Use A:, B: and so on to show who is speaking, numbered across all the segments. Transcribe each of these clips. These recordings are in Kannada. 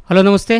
A: ಹಲೋ ನಮಸ್ತೆ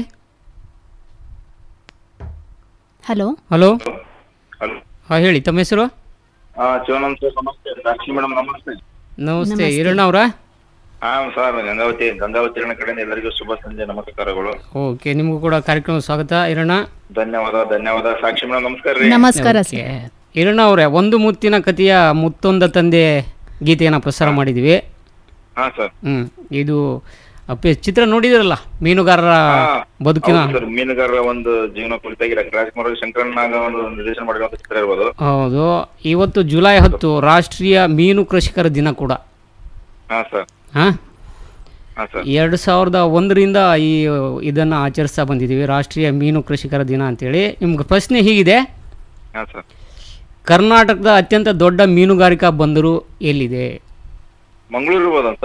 B: ಹಲೋ
A: ಹಲೋ
C: ಹಲೋ
A: ಹಾಂ ಹೇಳಿ ತಮ್ಮ ಹೆಸರು
C: ಹಾಂ ಶಿವಾನಂದ್ ಸರ್ ನಮಸ್ತೆ ಸಾಕ್ಷಿ ಮೇಡಮ್ ನಮಸ್ತೆ
A: ನಮಸ್ತೆ ಈರಣ್ಣ ಅವರಾ
C: ಹಾಂ ಸರ್ ಗಂಗಾವತಿ ಗಂಗಾವತಿ ಅಣ್ಣ ಕಡೆಯಿಂದ ಎಲ್ಲರಿಗೂ ಶುಭ ಸಂಜೆ ನಮಸ್ಕಾರಗಳು
A: ಓಕೆ ನಿಮಗೂ ಕೂಡ ಕಾರ್ಯಕ್ರಮ ಸ್ವಾಗತ ಈರಣ್ಣ
C: ಧನ್ಯವಾದ ಧನ್ಯವಾದ ಸಾಕ್ಷಿ ಮೇಡಮ್ ನಮಸ್ಕಾರ ರೀ
B: ನಮಸ್ಕಾರ
A: ಓಕೆ. ಈರಣ್ಣ ಅವರೇ ಒಂದು ಮುತ್ತಿನ ಕಥೆಯ ಮುತ್ತೊಂದ ತಂದೆ ಗೀತೆಯನ್ನು ಪ್ರಸಾರ ಮಾಡಿದ್ದೀವಿ
C: ಹಾಂ ಸರ್
A: ಹ್ಞೂ ಇದು ಅಪ್ಪೆ ಚಿತ್ರ ನೋಡಿದಿರಲ್ಲ ಮೀನುಗಾರರ ಬದುಕಿನ
C: ಸರ್ ಮೀನುಗಾರರ ಒಂದು ಜೀವನ ಕುರಿತಾಗಿ ಡಾಕ್ಟರ್ ರಾಜ್ಕುಮಾರ್ ಶಂಕರಣ್ಣಾಗ ಒಂದು ನಿರ್ದೇಶನ ಮಾಡಿರುವಂತ ಚಿತ್ರ ಇರ್ಬೋದು
A: ಹೌದು ಇವತ್ತು ಜುಲೈ ಹತ್ತು ರಾಷ್ಟ್ರೀಯ ಮೀನು ಕೃಷಿಕರ ದಿನ ಕೂಡ
C: ಹಾಂ ಸರ್
A: ಹಾಂ
C: ಹಾಂ ಸರ್
A: ಎರಡು ಸಾವಿರದ ಒಂದರಿಂದ ಈ ಇದನ್ನು ಆಚರಿಸ್ತಾ ಬಂದಿದ್ದೀವಿ ರಾಷ್ಟ್ರೀಯ ಮೀನು ಕೃಷಿಕರ ದಿನ ಅಂತೇಳಿ ನಿಮ್ಗೆ ಪ್ರಶ್ನೆ ಹೀಗಿದೆ
C: ಹಾಂ ಸರ್
A: ಕರ್ನಾಟಕದ ಅತ್ಯಂತ ದೊಡ್ಡ ಮೀನುಗಾರಿಕಾ ಬಂದರು ಎಲ್ಲಿದೆ
C: ಮಂಗಳೂರು ಇರ್ಬೋದಂತ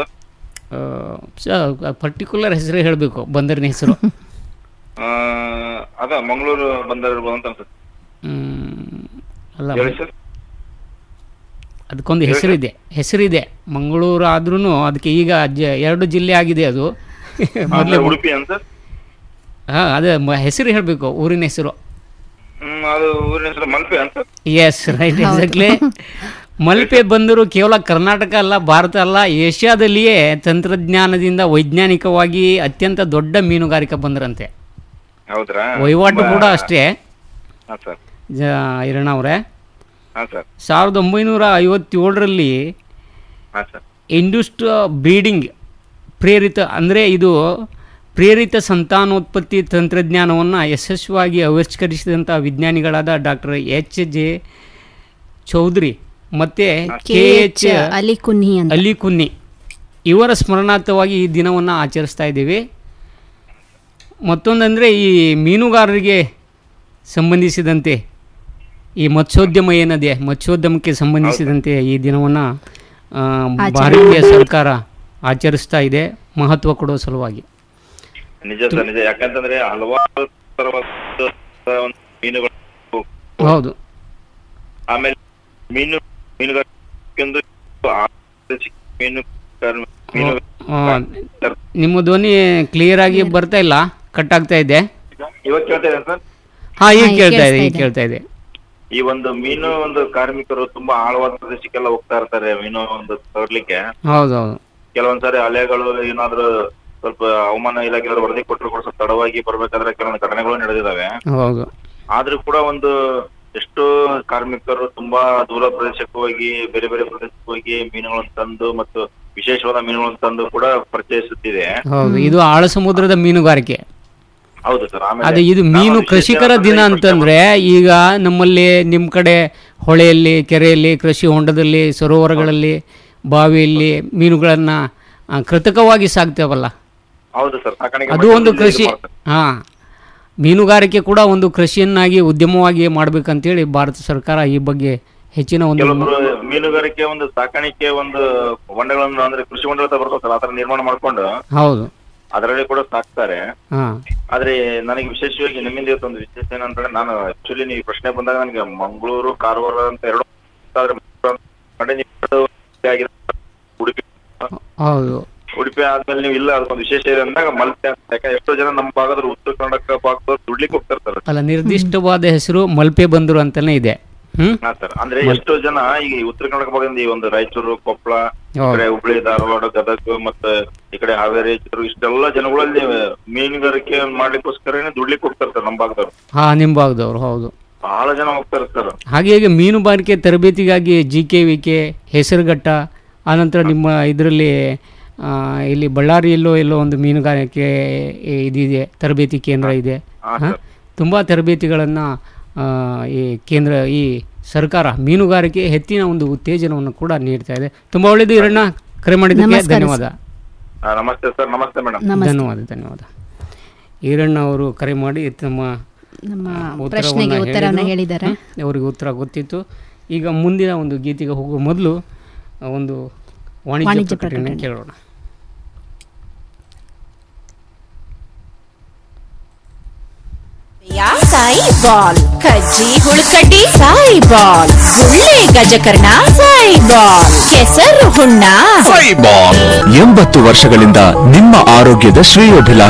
A: ಪರ್ಟಿಕ್ಯುಲರ್ ಹೆಸರು ಹೇಳಬೇಕು ಬಂದರಿನ ಹೆಸರು
C: ಆ, ಅದ ಮಂಗಳೂರು ಬಂದರ್ ಇರ್ಬೋದಂತ ಅನ್ಸುತ್ತೆ
A: ಹ್ಮ್, ಅಲ್ಲ
C: ಹೇಳಿ ಸರ್
A: ಅದಕ್ಕೊಂದು ಹೆಸರಿದೆ ಹೆಸರಿದೆ ಮಂಗಳೂರು ಆದ್ರೂ ಅದಕ್ಕೆ ಈಗ ಜ- ಎರಡು ಜಿಲ್ಲೆ ಆಗಿದೆ ಅದು
C: ಮೊದಲೇ ಉಡುಪಿ ಅಂತ
A: ಹಾಂ ಅದೇ ಮ- ಹೆಸರು ಹೇಳಬೇಕು ಊರಿನ ಹೆಸರು
C: ಹ್ಮ್ ಅದು ಊರಿನ ಹೆಸರು ಮಲ್ಪೆ ಅಂತ
A: ಎಸ್ ರೈಟ್ ಎಕ್ಸಾಕ್ಟ್ಲಿ ಮಲ್ಪೆ ಬಂದರು ಕೇವಲ ಕರ್ನಾಟಕ ಅಲ್ಲ ಭಾರತ ಅಲ್ಲ ಏಷ್ಯಾದಲ್ಲಿಯೇ ತಂತ್ರಜ್ಞಾನದಿಂದ ವೈಜ್ಞಾನಿಕವಾಗಿ ಅತ್ಯಂತ ದೊಡ್ಡ ಮೀನುಗಾರಿಕಾ ಬಂದರಂತೆ
C: ಹೌದ್ರಾ
A: ವಹಿವಾಟು ಕೂಡ ಅಷ್ಟೇ
C: ಹಾಂ ಸರ್
A: ಜ ಈರಣ್ಣ ಅವರೇ
C: ಹಾಂ ಸರ್
A: ಸಾವಿರದ ಒಂಬೈನೂರ ಐವತ್ತೇಳರಲ್ಲಿ
C: ಹಾಂ ಸರ್
A: ಇಂಡುಸ್ಟ್ ಬ್ರೀಡಿಂಗ್ ಪ್ರೇರಿತ ಅಂದರೆ ಇದು ಪ್ರೇರಿತ ಸಂತಾನೋತ್ಪತ್ತಿ ತಂತ್ರಜ್ಞಾನವನ್ನು ಯಶಸ್ವಿಯಾಗಿ ಆವಿಷ್ಕರಿಸಿದಂಥ ವಿಜ್ಞಾನಿಗಳಾದ ಡಾಕ್ಟರ್ ಎಚ್ ಜೆ ಚೌಧರಿ ಮತ್ತು
B: K
A: K
B: H
A: H
B: Ali Kunhi ಅಂತ
A: ಅಲಿ ಕುನ್ನಿ ಇವರ ಸ್ಮರಣಾರ್ಥವಾಗಿ ಈ ದಿನವನ್ನು ಆಚರಿಸ್ತಾ ಇದ್ದೀವಿ ಮತ್ತೊಂದಂದರೆ ಈ ಮೀನುಗಾರರಿಗೆ ಸಂಬಂಧಿಸಿದಂತೆ ಈ ಮತ್ಸ್ಯೋದ್ಯಮ ಏನಿದೆ ಮತ್ಸ್ಯೋದ್ಯಮಕ್ಕೆ ಸಂಬಂಧಿಸಿದಂತೆ ಈ ದಿನವನ್ನು ಭಾರತೀಯ ಸರ್ಕಾರ ಆಚರಿಸ್ತಾ ಇದೆ ಮಹತ್ವ ಕೊಡುವ ಸಲುವಾಗಿ
C: ನಿಜ ಸರ್ ನಿಜ ಯಾಕಂತಂದ್ರೆ ಹಲವಾರು ತರವಾದ ಒಂದು ಮೀನುಗಳು
A: ಹೌದು
C: ಆಮೇಲೆ ಮೀನು ಮೀನುಗಾರಿಕೆಂದು ಮೀನು ಮೀನು
A: ಆ, ನಿಮ್ಮ ಧ್ವನಿ ಕ್ಲಿಯರ್ ಆಗಿ ಬರ್ತಾ ಇಲ್ಲ ಕಟ್ ಆಗ್ತಾ ಇದೆ
C: ಇವಾಗ ಕೇಳ್ತಾ ಇದೆ ಸರ್
A: ಹಾಂ ಈಗ
B: ಹಾ, ಈಗ
A: ಕೇಳ್ತಾ ಇದೆ
B: ಕೇಳಿಸ್ತಾ
A: ಈಗ
B: ಇದೆ.
A: ಕೇಳ್ತಾ ಇದೆ
C: ಈ ಒಂದು ಮೀನು ಒಂದು ಕಾರ್ಮಿಕರು ತುಂಬಾ ಆಳವಾದ ಪ್ರದೇಶಕ್ಕೆಲ್ಲ ಹೋಗ್ತಾ ಇರ್ತಾರೆ ಮೀನು ಒಂದು ತಗೊಳ್ಲಿಕ್ಕೆ
A: ಹೌದು ಹೌದು
C: ಕೆಲವೊಂದ್ಸಾರಿ ಅಲೆಗಳು ಏನಾದ್ರು ಸ್ವಲ್ಪ ಹವಾಮಾನ ಇಲಾಖೆಯವರು ವರದಿ ಕೊಟ್ಟರು ಕೂಡ ಸ್ವಲ್ಪ ತಡವಾಗಿ ಬರ್ಬೇಕಾದ್ರೆ ಕೆಲವೊಂದು ಘಟನೆಗಳು ನಡೆದಿದ್ದಾವೆ
A: ಹೌದು
C: ಆದ್ರೂ ಕೂಡ ಒಂದು ಎಷ್ಟೋ ಕಾರ್ಮಿಕರು ತುಂಬಾ ದೂರ ಪ್ರದೇಶಕ್ಕೆ ಹೋಗಿ ಬೇರೆ ಬೇರೆ ಪ್ರದೇಶಕ್ಕೆ ಹೋಗಿ ಮೀನುಗಳನ್ನು ತಂದು ಮತ್ತು ವಿಶೇಷವಾದ ಮೀನುಗಳನ್ನು ತಂದು ಕೂಡ ಪರಿಚಯಿಸುತ್ತಿದೆ
A: ಹೌದು ಇದು ಆಳ ಸಮುದ್ರದ ಮೀನುಗಾರಿಕೆ
C: ಹೌದು ಸರ್
A: ಅದೇ
C: ಆಮೇಲೆ
A: ಇದು
C: ನಾನು
A: ಮೀನು
C: ವಿಶೇಷ
A: ಕೃಷಿಕರ ದಿನ
C: ಏನಂತಂದ್ರೆ
A: ಅಂತಂದ್ರೆ ಈಗ ನಮ್ಮಲ್ಲಿ ನಿಮ್ಮ ಕಡೆ ಹೊಳೆಯಲ್ಲಿ ಕೆರೆಯಲ್ಲಿ ಕೃಷಿ ಹೊಂಡದಲ್ಲಿ ಸರೋವರಗಳಲ್ಲಿ ಬಾವಿಯಲ್ಲಿ ಮೀನುಗಳನ್ನ ಆ, ಕೃತಕವಾಗಿ ಸಾಕ್ತೇವಲ್ಲ
C: ಹೌದು ಸರ್ ಸಾಕಾಣಿಕೆ
A: ಅದು ಒಂದು
C: ಮಾಡಿ
A: ಕೃಷಿ
C: ಇದು ಮಾಡ್ತಾರೆ.
A: ಹಾ ಮೀನುಗಾರಿಕೆ ಕೂಡ ಒಂದು ಕೃಷಿಯನ್ನಾಗಿ ಉದ್ಯಮವಾಗಿ ಮಾಡ್ಬೇಕಂತೇಳಿ ಭಾರತ ಸರ್ಕಾರ ಈ ಬಗ್ಗೆ ಹೆಚ್ಚಿನ ಒಂದು
C: ಕೆಲವೊಬ್ರು ಮೀನುಗಾರಿಕೆ ಒಂದು ಸಾಕಾಣಿಕೆ ಒಂದು ಹೊಂಡಗಳನ್ನು ಅಂದ್ರೆ ಕೃಷಿ ಹೊಂಡ ಅಂತ ಬರ್ತದೆ ಸರ್ ಆತರ ನಿರ್ಮಾಣ ಮಾಡ್ಕೊಂಡು
A: ಹೌದು
C: ಅದರಲ್ಲಿ ಕೂಡ ಸಾಕ್ತಾರೆ
A: ಹಾ
C: ಆದ್ರೆ ನನಗೆ ವಿಶೇಷವಾಗಿ ನಿಮ್ಮಿಂದ ಇವತ್ತು ಒಂದು ವಿಶೇಷ ಏನಂದ್ರೆ ನಾನು ಆಕ್ಚುಲಿ ನೀವು ಈ ಪ್ರಶ್ನೆ ಬಂದಾಗ ನನಗೆ ಮಂಗಳೂರು ಕಾರವಾರ ಅಂತ ಎರಡು ಆದ್ರೆ ಕಡೆ ನೀವು ಎರಡು ಆಗಿದೆ. ಉಡುಪಿ
A: ಹೌದು
C: ಉಡುಪಿ ಆದ್ಮೇಲೆ ನೀವು ಇಲ್ಲ ಅದಕ್ಕೊಂದು ವಿಶೇಷ ಇದೆ ಅಂದಾಗ ಮಲ್ಪೆ ಅಂತ ಯಾಕಂದ್ರೆ ಎಷ್ಟೋ ಜನ ನಮ್ಮ ಭಾಗದ ಉತ್ತರ ಕರ್ನಾಟಕ ಭಾಗದವ್ರು ದುಡ್ಲಿಕ್ಕೆ ಹೋಗ್ತಿರ್ತಾರೆ
A: ಅಲ್ಲ ನಿರ್ದಿಷ್ಟವಾದ ಹೆಸರು ಮಲ್ಪೆ ಬಂದರು ಅಂತಾನೆ ಇದೆ ಹ್ಮ್
C: ಹಾ ಸರ್ ಅಂದ್ರೆ ಎಷ್ಟೋ ಜನ ಈಗ ಈ ಉತ್ತರ ಕರ್ನಾಟಕ ಭಾಗದಿಂದ ಈ ಒಂದು ರಾಯಚೂರು ಕೊಪ್ಪಳ ಈ
A: ಹೌದು.
C: ಕಡೆ ಹುಬ್ಳಿ ಧಾರವಾಡ ಗದಗ ಮತ್ತೆ ಈ ಕಡೆ ಹಾವೇರಿ ಚಿತ್ರದುರ್ಗ ಇಷ್ಟೆಲ್ಲ ಜನಗಳಲ್ಲಿ ಮೀನುಗಾರಿಕೆ ಮಾಡ್ಲಿಕ್ಕೋಸ್ಕರನೇ ದುಡ್ಲಿಕ್ಕೆ ಹೋಗ್ತಿರ್ತಾರೆ ನಮ್ಮ ಭಾಗದವ್ರು
A: ಹಾ ನಿಮ್ಮ ಭಾಗದವ್ರು ಹೌದು
C: ಬಹಳ ಜನ ಹೋಗ್ತಾ ಇರ್ತಾರೆ
A: ಹಾಗೆ ಮೀನುಗಾರಿಕೆ ತರಬೇತಿಗಾಗಿ G K V K Hesaraghatta ಆನಂತರ ನಿಮ್ಮ ಇದರಲ್ಲಿ ಇಲ್ಲಿ ಬಳ್ಳಾರಿಯಲ್ಲೋ ಎಲ್ಲೋ ಒಂದು ಮೀನುಗಾರಿಕೆ ಇದಿದೆ ತರಬೇತಿ ಕೇಂದ್ರ ಇದೆ
C: ಹಾ
A: ಹಾ?
C: ಸರ್
A: ತುಂಬ ತರಬೇತಿಗಳನ್ನು ಈ ಕೇಂದ್ರ ಈ ಸರ್ಕಾರ ಮೀನುಗಾರಿಕೆ ಹೆಚ್ಚಿನ ಒಂದು ಉತ್ತೇಜನವನ್ನು ಕೂಡ ನೀಡ್ತಾ ಇದೆ ತುಂಬ ಒಳ್ಳೆಯದು ಇರಣ್ಣ ಕರೆ ಮಾಡಿದ್ದಕ್ಕೆ
B: ನಮಸ್ಕಾರ
A: ಧನ್ಯವಾದ
C: ಹಾ, ನಮಸ್ತೆ ಸರ್ ನಮಸ್ತೆ ಮೇಡಮ್
B: ನಮಸ್ತೆ
A: ಧನ್ಯವಾದ ಧನ್ಯವಾದ ಈರಣ್ಣ ಅವರು ಕರೆ ಮಾಡಿ ತಮ್ಮ
B: ನಮ್ಮ
A: ಉತ್ತರವನ್ನ
B: ಪ್ರಶ್ನೆಗೆ ಉತ್ತರವನ್ನು ಹೇಳಿದ್ದಾರೆ
A: ಹ್ಮ್. ಅವರಿಗೆ ಉತ್ತರ ಗೊತ್ತಿತ್ತು ಈಗ ಮುಂದಿನ ಒಂದು ಗೀತೆಗೆ ಹೋಗುವ ಮೊದಲು ಆ, ಒಂದು ವಾಣಿಜ್ಯ
B: ವಾಣಿಜ್ಯ
A: ಪ್ರಕಟಣೆ
B: ಪ್ರಕಟಣೆ.
A: ಕೇಳೋಣ
D: ಸಾಯಿ ಬಾಲ್ ಕಜ್ಜಿ ಹುಳುಕಡ್ಡಿ ಸಾಯಿ ಬಾಲ್ ಗುಳ್ಳೆ ಗಜಕರ್ಣ ಸಾಯಿ ಬಾಲ್ ಕೆಸರು ಹುಣ್ಣ
E: ಸೈಬಾಲ್ ಎಂಬತ್ತು ವರ್ಷಗಳಿಂದ ನಿಮ್ಮ ಆರೋಗ್ಯದ ಶ್ರೇಯೋಭಿಲಾಷ